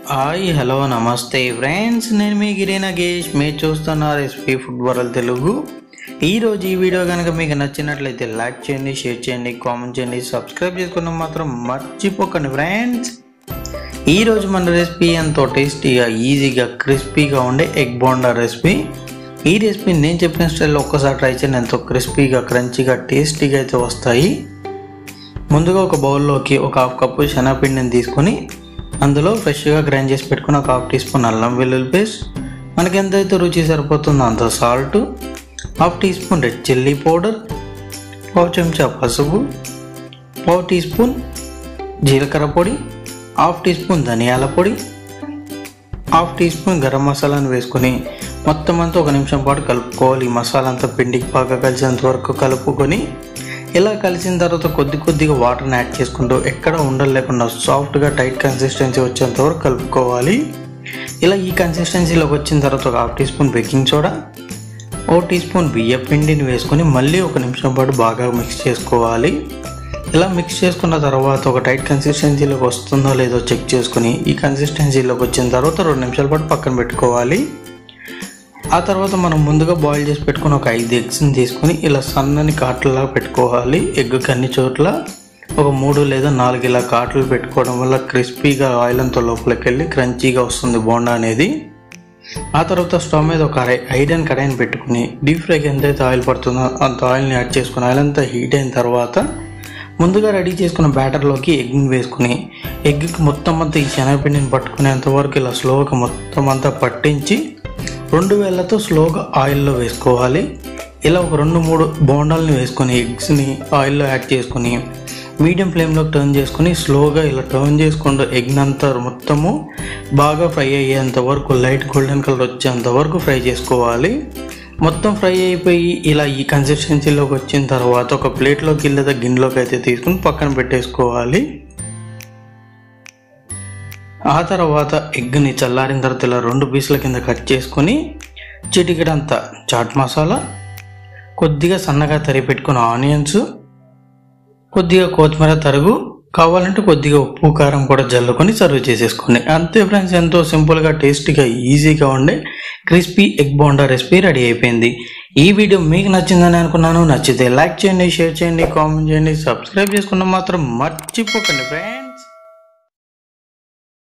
hi hello నమస్తే friends నేను మీ గిరి నగేష్ మీరు చూస్తున్నారు ఎస్పీ ఫుట్బాల్ తెలుగు ఈరోజు ఈ వీడియో కనుక మీకు నచ్చినట్లయితే లైక్ చేయండి షేర్ చేయండి కామెంట్ చేయండి సబ్స్క్రైబ్ చేసుకున్న మాత్రం మర్చిపోకండి ఫ్రెండ్స్ ఈరోజు మన రెసిపీ ఎంతో టేస్టీగా ఈజీగా క్రిస్పీగా ఉండే ఎగ్ బోండా రెసిపీ ఈ రెసిపీ నేను చెప్పిన స్టైల్లో ఒక్కసారి ట్రై చేయండి ఎంతో క్రిస్పీగా క్రంచీగా టేస్టీగా అయితే వస్తాయి ముందుగా ఒక బౌల్లోకి ఒక హాఫ్ కప్పు శనగపిండిని తీసుకొని అందులో ఫ్రెష్గా గ్రైండ్ చేసి పెట్టుకుని ఒక హాఫ్ టీ స్పూన్ అల్లం వెల్లుల్లి పేస్ట్ మనకి ఎంతైతే రుచి సరిపోతుందో అంత salt half teaspoon red chilli powder పావు చెంచా పసుపు పావు టీ స్పూన్ జీలకర్ర పొడి హాఫ్ టీ స్పూన్ ధనియాల పొడి హాఫ్ టీ స్పూన్ గరం మసాలాను వేసుకొని మొత్తం అంతా ఒక నిమిషం పాటు కలుపుకోవాలి ఈ మసాలా అంతా పిండికి బాగా కలిసేంత వరకు కలుపుకొని ఇలా కలిసిన తర్వాత కొద్ది కొద్దిగా వాటర్ని యాడ్ చేసుకుంటూ ఎక్కడ ఉండలు లేకుండా సాఫ్ట్గా టైట్ కన్సిస్టెన్సీ వచ్చేంత వరకు కలుపుకోవాలి ఇలా ఈ కన్సిస్టెన్సీలోకి వచ్చిన తర్వాత ఒక half teaspoon baking soda ఓ టీ స్పూన్ బియ్య పిండిని వేసుకొని మళ్ళీ ఒక నిమిషం పాటు బాగా మిక్స్ చేసుకోవాలి ఇలా మిక్స్ చేసుకున్న తర్వాత ఒక టైట్ కన్సిస్టెన్సీలోకి వస్తుందో లేదో చెక్ చేసుకుని ఈ కన్సిస్టెన్సీలోకి వచ్చిన తర్వాత రెండు నిమిషాల పాటు పక్కన పెట్టుకోవాలి ఆ తర్వాత మనం ముందుగా బాయిల్ చేసి పెట్టుకుని ఒక ఐదు ఎగ్స్ని తీసుకొని ఇలా సన్నని కాట్లలాగా పెట్టుకోవాలి ఎగ్ అన్ని చోట్ల ఒక మూడు లేదా నాలుగు ఇలా కాట్లు పెట్టుకోవడం వల్ల క్రిస్పీగా ఆయిల్ అంతా లోపలికి వెళ్ళి క్రంచీగా వస్తుంది బోండా అనేది ఆ తర్వాత స్టవ్ మీద ఒక ఐ ఐరన్ కడాయిని పెట్టుకుని డీప్ ఫ్రైకి ఎంతైతే ఆయిల్ పడుతుందో అంత ఆయిల్ని యాడ్ చేసుకుని ఆయిల్ అంతా హీట్ అయిన తర్వాత ముందుగా రెడీ చేసుకున్న బ్యాటర్లోకి ఎగ్ని వేసుకుని ఎగ్కి మొత్తం అంతా ఈ శనగపిండిని పట్టుకునేంత వరకు ఇలా స్లోగా మొత్తం అంతా పట్టించి రెండు వేళ్ళతో స్లోగా ఆయిల్లో వేసుకోవాలి ఇలా ఒక రెండు మూడు బోండాలని వేసుకొని ఎగ్స్ని ఆయిల్లో యాడ్ చేసుకొని మీడియం ఫ్లేమ్లోకి టర్న్ చేసుకొని స్లోగా ఇలా టర్న్ చేసుకుంటూ ఎగ్ని అంతా మొత్తము బాగా ఫ్రై అయ్యేంత వరకు లైట్ గోల్డెన్ కలర్ వచ్చేంత వరకు ఫ్రై చేసుకోవాలి మొత్తం ఫ్రై అయిపోయి ఇలా ఈ కన్సిస్టెన్సీలోకి వచ్చిన తర్వాత ఒక ప్లేట్లోకి లేదా గిన్నెలోకి అయితే తీసుకుని పక్కన పెట్టేసుకోవాలి ఆ తర్వాత ఎగ్ని చల్లారిన తర్వాత ఇలా రెండు పీసుల కింద కట్ చేసుకొని చిటికెడంత చాట్ మసాలా కొద్దిగా సన్నగా తరిగి పెట్టుకున్న ఆనియన్స్ కొద్దిగా కొత్తిమీర తరుగు కావాలంటే కొద్దిగా ఉప్పు కారం కూడా జల్లుకొని సర్వ్ చేసేసుకోండి అంతే ఫ్రెండ్స్ ఎంతో సింపుల్గా టేస్టీగా ఈజీగా ఉండే crispy egg bonda recipe ready అయిపోయింది ఈ వీడియో మీకు నచ్చిందని అనుకున్నాను నచ్చితే లైక్ చేయండి షేర్ చేయండి కామెంట్ చేయండి సబ్స్క్రైబ్ చేసుకున్న మాత్రం మర్చిపోకండి ఫ్రెండ్స్